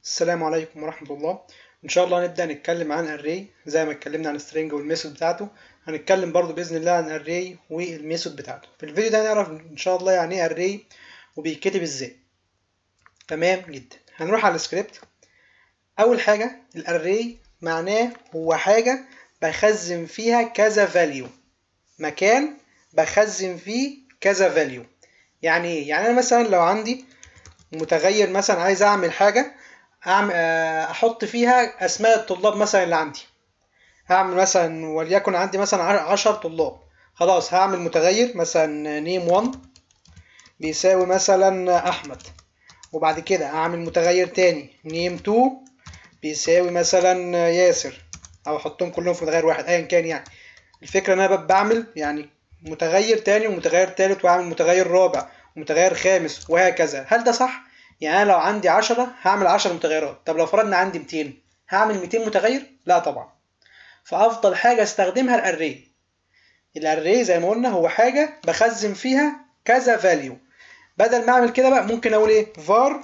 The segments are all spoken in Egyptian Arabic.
السلام عليكم ورحمة الله إن شاء الله هنبدأ نتكلم عن array زي ما اتكلمنا عن string والميثود بتاعته هنتكلم برضو بإذن الله عن array والميثود بتاعته في الفيديو ده هنعرف إن شاء الله يعني إيه array وبيتكتب إزاي تمام جدا هنروح على السكريبت أول حاجة الاري معناه هو حاجة بخزن فيها كذا value مكان بخزن فيه كذا value يعني ايه يعني انا مثلا لو عندي متغير مثلا عايز اعمل حاجه أعمل احط فيها اسماء الطلاب مثلا اللي عندي هعمل مثلا وليكن عندي مثلا عشر طلاب خلاص هعمل متغير مثلا نيم 1 بيساوي مثلا احمد وبعد كده هعمل متغير تاني نيم 2 بيساوي مثلا ياسر او احطهم كلهم في متغير واحد ايا كان يعني الفكره ان انا بعمل يعني متغير تاني ومتغير تالت واعمل متغير رابع ومتغير خامس وهكذا هل ده صح يعني انا لو عندي عشرة هعمل عشر متغيرات طب لو فرضنا عندي 200 هعمل 200 متغير لا طبعا فافضل حاجه استخدمها الاري الاري زي ما قلنا هو حاجه بخزن فيها كذا فاليو بدل ما اعمل كده بقى ممكن اقول ايه var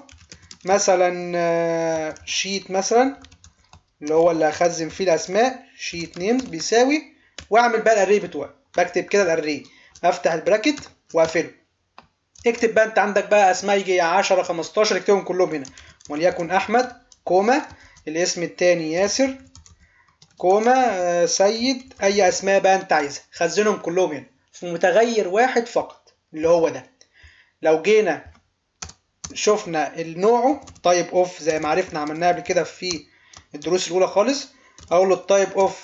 مثلا شيت مثلا اللي هو اللي هخزن فيه الاسماء شيت نيمز بيساوي واعمل بقى الاري بتوعي بكتب كده الاري افتح البراكت واقفله اكتب بقى انت عندك بقى اسماء يجي 10 15 اكتبهم كلهم هنا وليكن احمد كوما الاسم التاني ياسر كوما سيد اي اسماء بقى انت عايزها خزنهم كلهم هنا في متغير واحد فقط اللي هو ده لو جينا شفنا النوعه تايب اوف زي ما عرفنا عملناها قبل كده في الدروس الاولى خالص اقول له التايب اوف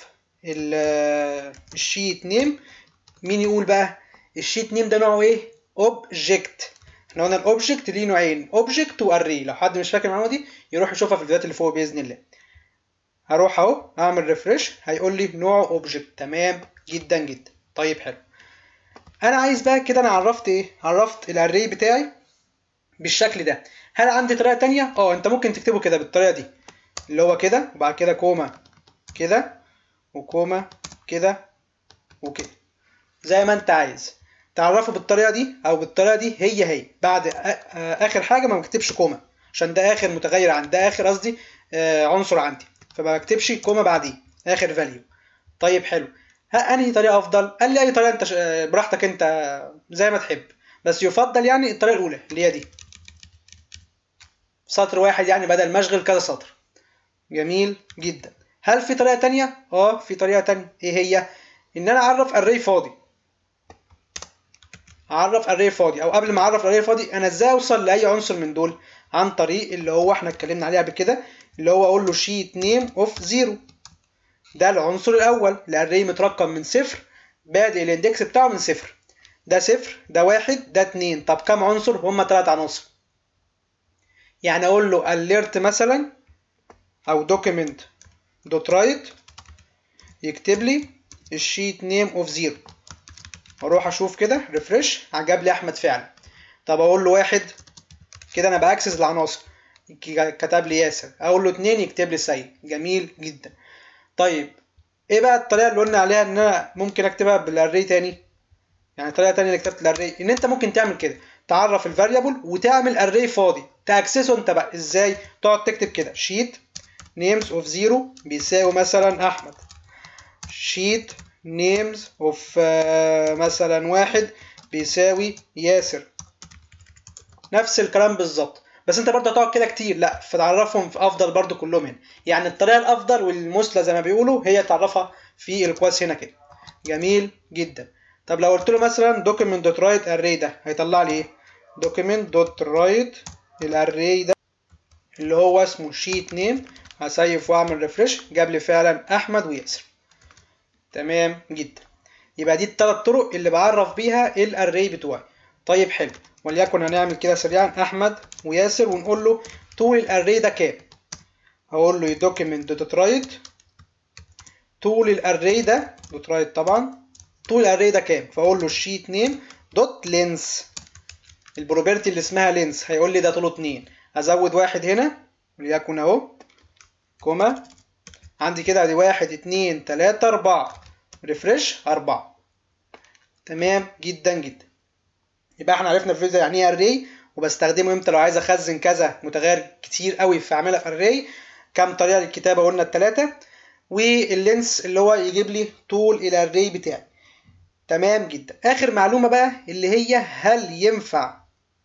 الشيت نيم مين يقول بقى الشيت نيم ده نوعه ايه اوبجكت احنا قلنا الاوبجكت ليه نوعين اوبجكت واري لو حد مش فاكر المعلومه دي يروح يشوفها في الفيديوهات اللي فوق باذن الله هروح اهو اعمل ريفرش هيقول لي نوعه اوبجكت تمام جدا جدا طيب حلو انا عايز بقى كده انا عرفت ايه عرفت الاري بتاعي بالشكل ده هل عندي طريقه تانية اه انت ممكن تكتبه كده بالطريقه دي اللي هو كده وبعد كده كوما كده وكوما كده وكده زي ما انت عايز تعرفه بالطريقه دي او بالطريقه دي هي هي بعد اخر حاجه ما بكتبش كوما عشان ده اخر متغير عندي ده اخر قصدي عنصر عندي فما بكتبش كوما بعديه اخر فاليو طيب حلو ها انهي طريقه افضل قال لي اي طريقه انت براحتك انت زي ما تحب بس يفضل يعني الطريقه الاولى اللي هي دي سطر واحد يعني بدل ما اشغل كذا سطر جميل جدا هل في طريقه تانية اه في طريقه تانية ايه هي ان انا اعرف اري فاضي اعرف اري فاضي او قبل ما اعرف اري فاضي انا ازاي اوصل لاي عنصر من دول عن طريق اللي هو احنا اتكلمنا عليه قبل كده اللي هو اقول له شيت نيم اوف زيرو ده العنصر الاول الاري مترقم من صفر بادئ الاندكس بتاعه من صفر ده صفر ده واحد ده اتنين طب كم عنصر هما تلات عناصر يعني اقول له alert مثلا او document دوت رايت يكتب لي الشيت نيم اوف زيرو اروح اشوف كده ريفرش عجب لي احمد فعلا طب اقول له واحد كده انا باكسس العناصر كتب لي ياسر اقول له اتنين يكتب لي سيد جميل جدا طيب ايه بقى الطريقه اللي قلنا عليها ان انا ممكن اكتبها بالاري تاني يعني طريقه تانية اللي كتبت الاري ان انت ممكن تعمل كده تعرف الفاريبل وتعمل اري فاضي تاكسسه انت بقى ازاي تقعد تكتب كده شيت نيمز اوف زيرو بيساوي مثلا احمد شيت نيمز اوف مثلا واحد بيساوي ياسر نفس الكلام بالظبط بس انت برضه هتقعد كده كتير لا فتعرفهم في افضل برضه كلهم هنا يعني الطريقه الافضل والمثلى زي ما بيقولوا هي تعرفها في الكواس هنا كده جميل جدا طب لو قلت له مثلا document dot write array ده هيطلع لي ايه document dot write الاري ده اللي هو اسمه sheet name هسيف واعمل ريفرش جاب لي فعلا احمد وياسر تمام جدا يبقى دي الثلاث طرق اللي بعرف بيها الاري بتوعي طيب حلو وليكن هنعمل كده سريعا احمد وياسر ونقول له طول الاري ده كام هقول له document دوت رايت طول الاري ده دوت رايت طبعا طول الاري ده كام فاقول له الشيت نيم دوت لينس البروبرتي اللي اسمها لينس هيقول لي ده طوله 2 ازود واحد هنا وليكن اهو كوما عندي كده ادي واحد اتنين تلاتة اربعة ريفرش اربعة تمام جدا جدا يبقى احنا عرفنا في الفيديو يعني ايه اري وبستخدمه امتى لو عايز اخزن كذا متغير كتير قوي فاعملها في اري كام طريقه للكتابه قلنا الثلاثه واللينس اللي هو يجيب لي طول الاري بتاعي تمام جدا اخر معلومه بقى اللي هي هل ينفع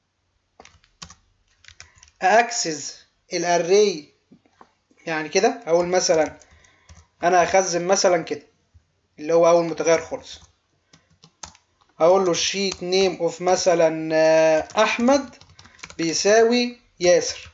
اكسس الاري يعني كده اقول مثلا انا هخزن مثلا كده اللي هو اول متغير خالص هقول له الشيت نيم اوف مثلا احمد بيساوي ياسر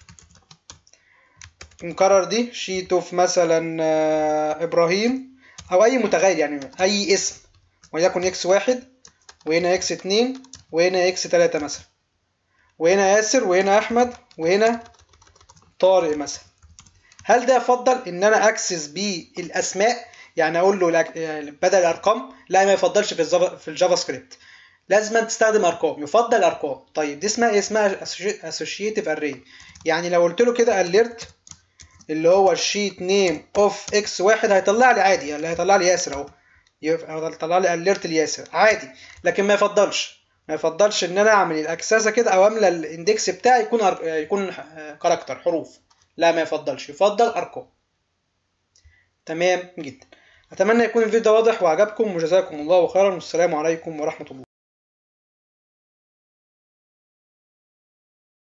نكرر دي شيت اوف مثلا ابراهيم او اي متغير يعني اي اسم وليكن اكس واحد وهنا اكس اتنين وهنا اكس تلاتة مثلا وهنا ياسر وهنا احمد وهنا طارق مثلا هل ده يفضل ان انا اكسس بيه الاسماء يعني اقول له بدل الارقام لا ما يفضلش في الجافا في الجافا سكريبت لازم تستخدم ارقام يفضل ارقام طيب دي اسمها ايه اسمها اسوشيتيف اري يعني لو قلت له كده اليرت اللي هو الشيت نيم اوف اكس واحد هيطلع لي عادي اللي هيطلع لي ياسر اهو هيطلع لي اليرت الياسر عادي لكن ما يفضلش ما يفضلش ان انا اعمل الاكسسه كده او املى الاندكس بتاعي يكون أر... يكون كاركتر حروف لا ما يفضلش يفضل ارقام تمام جدا اتمنى يكون الفيديو ده واضح وعجبكم وجزاكم الله خيرا والسلام عليكم ورحمه الله